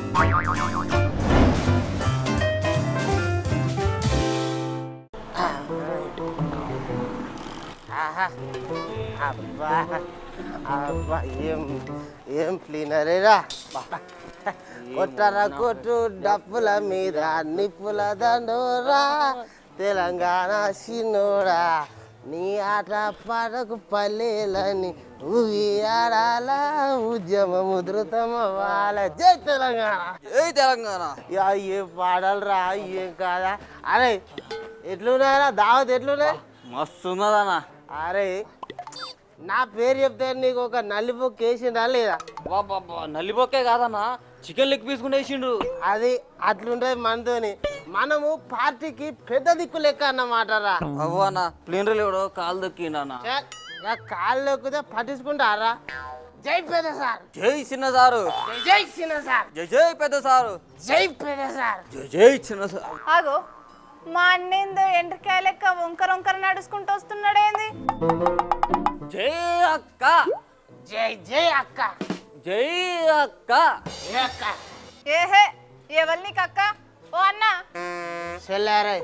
ఆహా. అబ్బా అబ్బా ఏం ఏం క్లీనరేరా కొట్టరా కొట్టు డప్పుల మీద నిప్పుల దండోరా తెలంగాణ సిన్నోరా నీ ఆట పాటకు పల్లెలని ఊగి ఆడాల ఉద్యమ ముద్రతమ వాళ్ళ జై తెలంగాణ ఏ తెలంగాణ యా ఏం పాడాలరా ఏం కాదా అరే ఎట్లున్నాయరా దావత్ ఎట్లున్నాయి మస్తు ఉన్నదన్నా అరే నా పేరు చెప్తే నీకు ఒక నల్లిపోక్ వేసిందా లేదా బాబా నల్లిబొక్కే కాదన్నా చికెన్ లెగ్ పీస్ కూడా వేసిండు అది అట్లుంటది మనతోని మనము పార్టీకి పెద్ద దిక్కు లెక్క అన్నమాటరా అవ్వనా ప్లేన్ రైలు కాలు దొక్కిండన్నా ఛే, ఇక కాళ్ళు ఎక్కితే పట్టించుకుంటారా జై పెద్ద సార్ జై చిన్న సారు జై జై చిన్న సార్ జై జై పెద్ద సారు జై పెద్ద సార్ జై జై చిన్న సారు ఆగో మా అన్నేందో ఎండ్రకాయ లెక్క వంకర వంకర నడుచుకుంటూ వస్తున్నాడేంది జై అక్క జై జై అక్క జై అక్క జై అక్క ఏహే ఎవరు నీకు అక్క ఓ అన్న చెల్లారే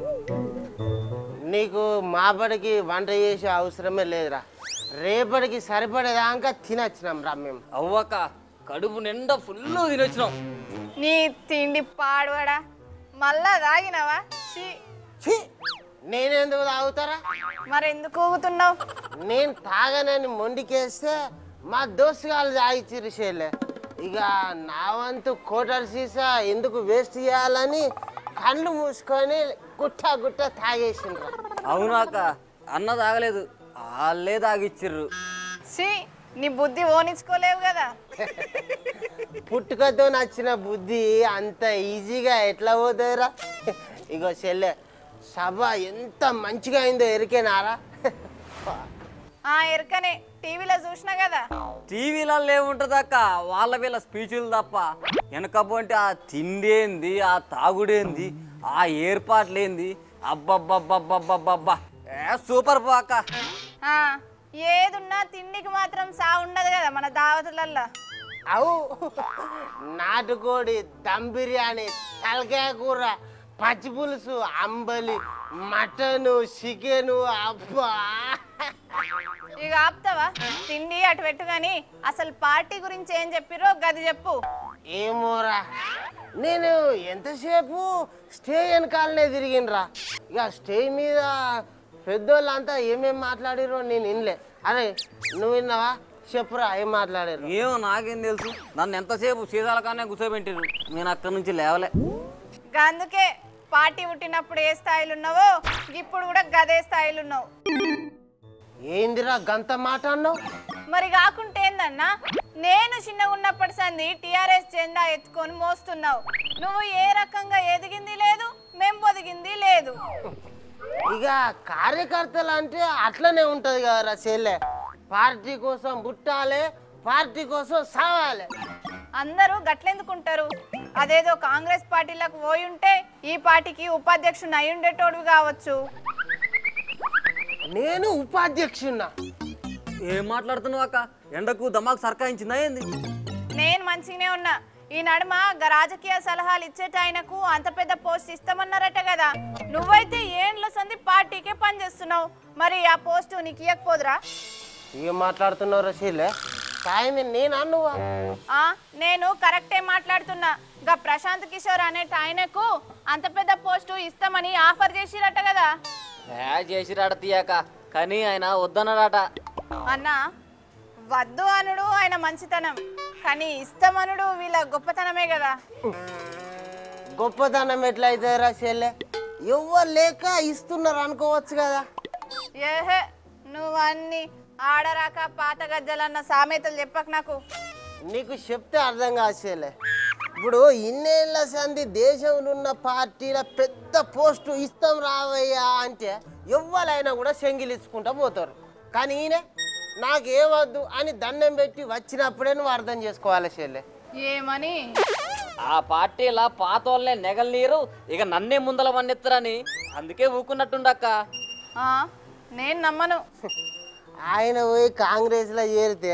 నీకు మాపడికి వంట చేసే అవసరమే లేదురా రేపటికి సరిపడేదాకా తినొచ్చినాం రా మేము అవ్వక కడుపు నిండా ఫుల్ తినొచ్చినాం నీ తిండి పాడువాడా మళ్ళా తాగినవా ఛీ, ఛీ! నేనెందుకు తాగుతారా మరెందుకు ఊగుతున్నావు నేను తాగనని మొండికేస్తే మా దోస్తుగాళ్ళు తాగిచ్చిరు షేలే ఇక నా వంతు కోటర్ సీసా ఎందుకు వేస్ట్ చేయాలని కళ్ళు మూసుకొని గుట్ట గుట్ట తాగేసిండ్రా అవునాక అన్న తాగలేదు వాళ్ళే తాగిచ్చిర్రు ఛీ నీ బుద్ధి ఓనించుకోలేవు కదా పుట్టుకతో నచ్చిన బుద్ధి అంత ఈజీగా ఎట్లా పోతుందిరా ఇగో చెల్లె సభ ఎంత మంచిగా అయిందో ఎరికేనారా ఆ ఎరకనే టీవీలో చూసినా కదా టీవీలలో ఏముంటుంది అక్క వాళ్ళ వీళ్ళ స్పీచ్లు తప్ప వెనకపోతే ఆ తిండేంది ఆ తాగుడేంది ఆ ఏర్పాట్లేంది అబ్బబ్బబ్బబ్బబ్బబ్బబ్బా ఏ సూపర్ పో అక్క ఆ, ఏదున్నా తిండికి మాత్రం సా ఉండదు కదా మన దావతులల్లో అవు నాటుకోడి దమ్ బిర్యానీ తలకాయ కూర పచ్చి పులుసు అంబలి మటను చికెను అబ్బా ఇక ఆపుతావా తిండి అటు పెట్టు కానీ అసలు పార్టీ గురించి ఏం చెప్పిరో గది చెప్పు ఏమోరా నేను ఎంతసేపు స్టే వెనకాలనే తిరిగినరా ఇక స్టే మీద పెద్దోళ్ళంతా ఏమేం మాట్లాడిరో నేను వినలే అరే నువ్వు విన్నావా చెప్పురా ఏం మాట్లాడారు ఏమో నాకేం తెలుసు నన్ను ఎంతసేపు సీతాల కానీ కూర్చోబెట్టిరు నేను అక్కడి నుంచి లేవలే అందుకే పార్టీ పుట్టినప్పుడు ఏ స్థాయిలో ఉన్నావో ఇప్పుడు కూడా గదే స్థాయిలో ఉన్నావు ఏందిరా గంత మాట అన్నావు మరి కాకుంటే ఏందన్నా నేను చిన్నగా ఉన్నప్పటి సంది టీఆర్ఎస్ జెండా ఎత్తుకొని మోస్తున్నావు నువ్వు ఏ రకంగా ఎదిగింది లేదు మేం పొదిగింది లేదు ఇక కార్యకర్తలు అంటే అట్లనే ఉంటది కదరా చెల్లె పార్టీ కోసం పుట్టాలి పార్టీ కోసం సావాలి అందరూ గట్లెందుకుంటారు అదేదో కాంగ్రెస్ పార్టీలకు పోయి ఉంటే ఈ పార్టీకి ఉపాధ్యక్షుడు అయి ఉండేటోడు కావచ్చు నేను ఉపాధ్యక్షున్నా ఏం మాట్లాడుతున్నావు అక్క ఎండకు దమాకు సర్కాయించిందా ఏంది నేను మంచిగానే ఉన్నా ఈ నడుమ గ రాజకీయ సలహాలు ఇచ్చేట ఆయనకు అంత పెద్ద పోస్ట్ ఇస్తామన్నారట కదా నువ్వైతే ఏండ్ల సంది పార్టీకే పనిచేస్తున్నావు మరి ఆ పోస్టు నీకు ఇవ్వకపోదురా ఏం మాట్లాడుతున్నావు చెల్లె టైం నేను అన్నువా ఆ, నేను కరెక్టే మాట్లాడుతున్నా గా ప్రశాంత్ కిషోర్ అనే ఆయనకు అంత పెద్ద పోస్టు ఇస్తామని ఆఫర్ చేసిరట కదా ఏ చేసిరాట తీయాక కానీ ఆయన వద్దన్నాడట అన్నా వద్దు అనుడు ఆయన మంచితనం కానీ ఇష్టమనుడు వీళ్ళ గొప్పతనమే కదా గొప్పతనం ఎట్లయితారా చెల్లె ఎవ్వరు లేక ఇస్తున్నారు అనుకోవచ్చు కదా ఏహే నువ్వు అన్ని ఆడరాక పాత గజ్జలన్న సామెతలు చెప్పకు నాకు నీకు చెప్తే అర్థం కాదు చెల్లె ఇప్పుడు ఇన్నేళ్ల సంది దేశంలో ఉన్న పార్టీల పెద్ద పోస్టు ఇస్తాం రావయ్యా అంటే ఎవ్వరైనా కూడా సెంగిలించుకుంటా పోతారు కానీ ఈయన నాకేమద్దు అని దండం పెట్టి వచ్చినప్పుడే నువ్వు అర్థం చేసుకోవాలి చెల్లె ఏమని ఆ పార్టీలా పాత వాళ్ళే నెగలనీరు ఇక నన్నే ముందల మన్నెత్తరని అందుకే ఊకున్నట్టుండక్క ఆ, నేను నమ్మను ఆయన పోయి కాంగ్రెస్లో చేరితే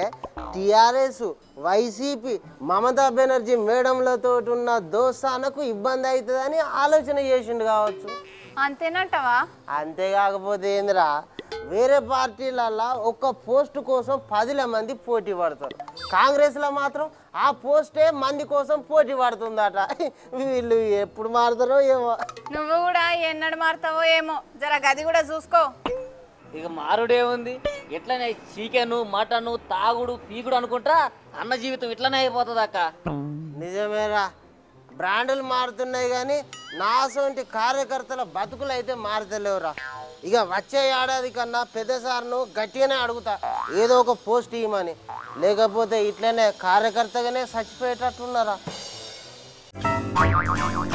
టిఆర్ఎస్ వైసీపీ మమతా బెనర్జీ మేడంలతో ఉన్న దోస్తానకు ఇబ్బంది అవుతుందని ఆలోచన చేసిండు కావచ్చు అంతేనంటవా అంతేకాకపోతే ఏందిరా వేరే పార్టీలల్లో ఒక్క పోస్ట్ కోసం పదిల మంది పోటీ పడతారు కాంగ్రెస్లో మాత్రం ఆ పోస్టే మంది కోసం పోటీ పడుతుందట వీళ్ళు ఎప్పుడు మారుతారో ఏమో నువ్వు కూడా ఎన్నడు మారుతావో ఏమో జర గది కూడా చూసుకో ఇక మారుడే ఉంది ఎట్లనే చికెన్ మటన్ తాగుడు పీకుడు అనుకుంటా అన్న జీవితం ఇట్లనే అయిపోతుంది అక్క నిజమేరా బ్రాండ్లు మారుతున్నాయి కానీ నా సొంటి కార్యకర్తల బతుకులు అయితే మారుతలేవురా ఇక వచ్చే ఏడాది కన్నా పెద్ద సార్ను గట్టిగానే అడుగుతా ఏదో ఒక పోస్ట్ ఇవ్వమని లేకపోతే ఇట్లనే కార్యకర్తగానే చచ్చిపోయేటట్టున్నారా